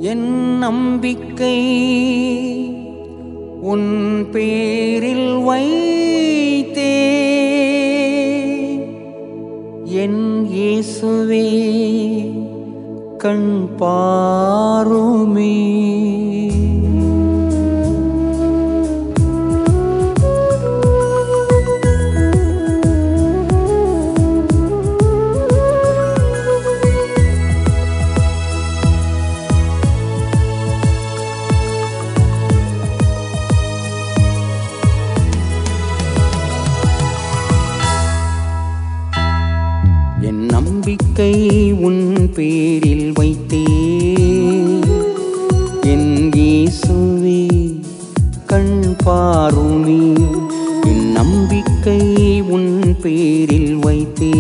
என் நம்பிக்கை உன் பேரில் வைத்தே என் இயேசுவே கண் பாருமே என் நம்பிக்கை உன் பேரில் வைத்தே என் இயேசுவே கண் பாருமே என் நம்பிக்கை உன் பேரில் வைத்தே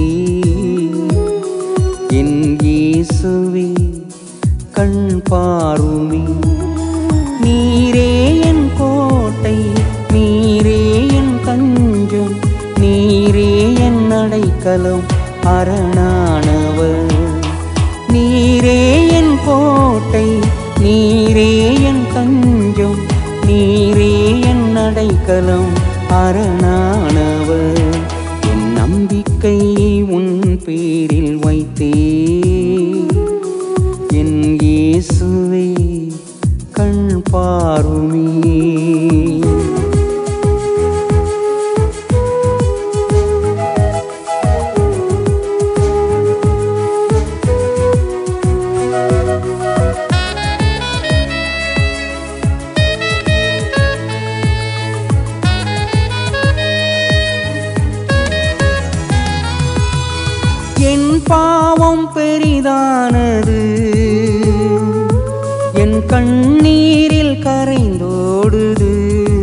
என் இயேசுவே கண் பாருமே நீரே என் கோட்டை நீரே என் தஞ்சம் நீரே என் அடைக்கலம் அரணானவர் நீரே என் கோட்டை நீரே என் தஞ்சம் நீரே என் அடைக்கலம் அரணானவர் என் நம்பிக்கை உன் பேரில் வைத்தே என் இயேசுவே கண் பாருமே என் பாவம் பெரிதானது என் கண்ணீரில் கரைந்தோடுது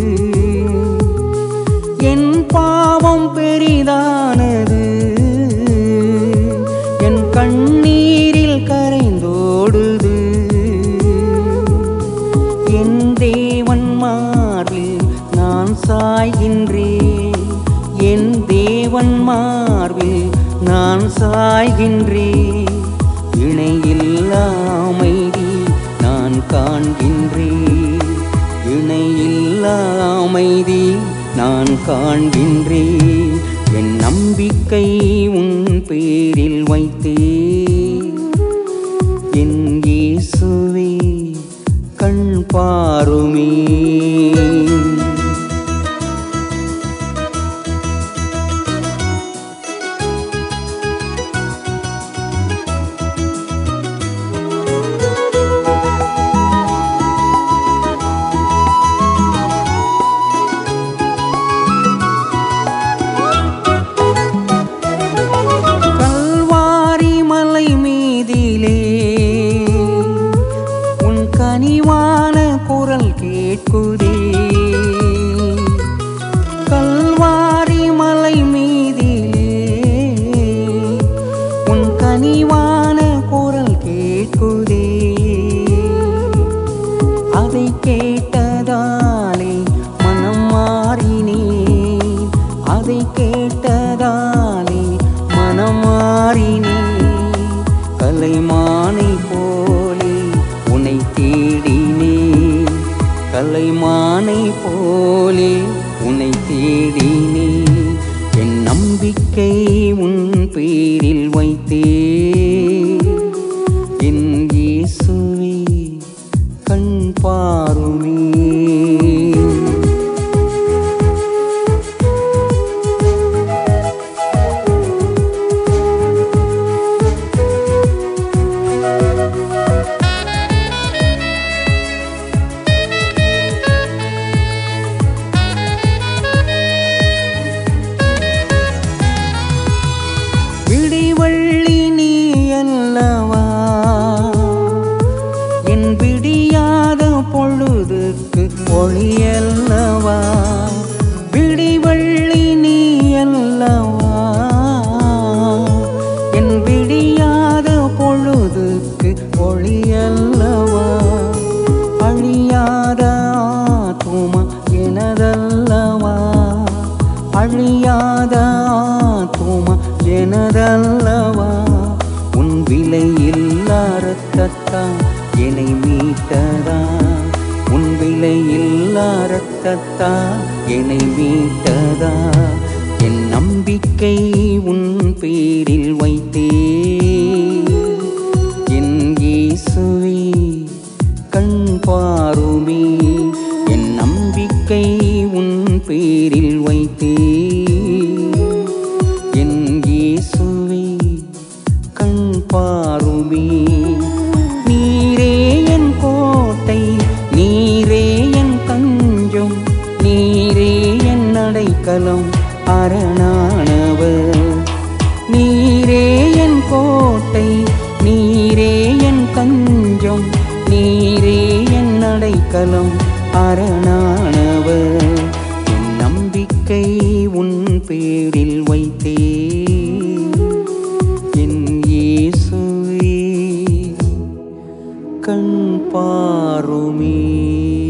என் பாவம் பெரிதானது என் கண்ணீரில் கரைந்தோடுது என் தேவன் மார்பில் நான் சாய்கின்றேன் என் தேவன் மார்பில் நான் சாய்கின்றேன் இணையில்லா அமைதி நான் காண்கின்றேன் இணையில்லா அமைதி நான் காண்கின்றேன் என் நம்பிக்கை உன் பேரில் வைத்தே என் இயேசுவே கண் பாருமே கல்வாரி மலை மீதிலே உன் கனிவான குரல் கேட்குதே கல்வாரி மலை மீதிலே உன் கனிவான குரல் கேட்குதே அதை கேட்டதாலே மனம் மாறினேன் அதை கேட்டதாலே மனம் மாறினேன் கலைமானை போலே உன்னை தேடினேன் கலைமானை போலே உன்னை தேடினேன் என் நம்பிக்கை உன் பேரில் வைத்தே என் இயேசுவே கண் பாருமே விடிவள்ளி நீ அல்லவா என் விடியாத பொழுதுக்கு ஒளியல்லவா விடிவள்ளி நீ அல்லவா என் விடியாத பொழுதுக்கு ஒளியல்லவா அழியாத ஆத்துமா எனதல்லவா அழியாத ஆத்துமா எனதல்லவா உன் விலையில்லா ரத்தத்தால் என்னை மீ மீட்டதா உன் விலையில்லா ரத்தத்தா என்னை மீட்டதா என் நம்பிக்கை உன் பேரில் வைத்தே என் இயேசுவே கண் பாருமே என் நம்பிக்கை உன் பேரில் வைத்தே என் இயேசுவே கண் பாருமே நீரே என் கோட்டை நீரே என் தஞ்சம் நீரே என் அடைக்கலம் அரணானவர் நீரே என் கோட்டை நீரே என் தஞ்சம் நீரே என் அடைக்கலம் அரணானவர் என் நம்பிக்கை உன் பேரில் வைத்தே என் இயேசுவே கண் பாருமே